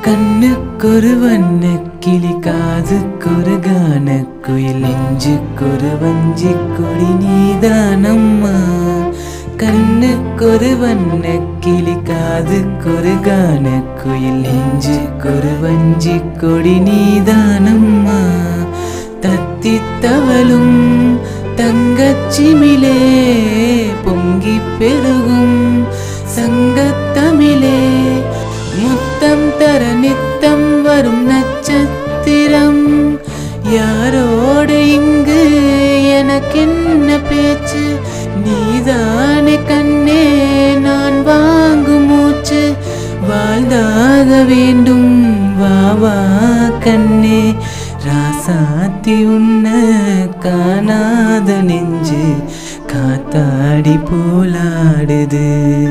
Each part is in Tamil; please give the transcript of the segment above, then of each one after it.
கண்ணுக்கொரு வண்ண கிளி காதுக்கொரு கான குயில் நெஞ்சுக்கொரு வஞ்சி கொடி நீதானம்மா கண்ணுக்கொரு வண்ண கிளி காதுக்கொரு கான குயில் நெஞ்சுக்கொரு வஞ்சி கொடி நீதானம்மா தத்தி தவளும் தங்கச்சிமிலே பொங்கி பெருகும் சங்கத்தமிழே முத்தம் தர நித்தம் வரும் நட்சத்திரம் யாரோடு இங்கு எனக்கென்ன பேச்சு நீதானே கண்ணே நான் வாங்கும் மூச்சு வாழ்ந்தாக வேண்டும் வா வா கண்ணே ராசாத்தி உன்ன காணாத நெஞ்சு காத்தாடி போலாடுது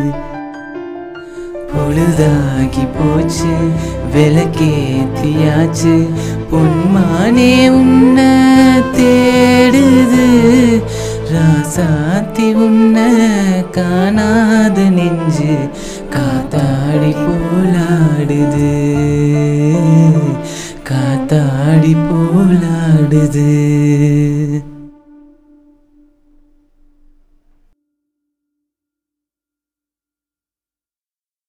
பொழுதாகி போச்சு விளக்கேத்தியாச்சு பொன்மானே உன்ன தேடுது ராசாத்தி உன்ன காணாத நெஞ்சு காத்தாடி போலாடுது காத்தாடி போலாடுது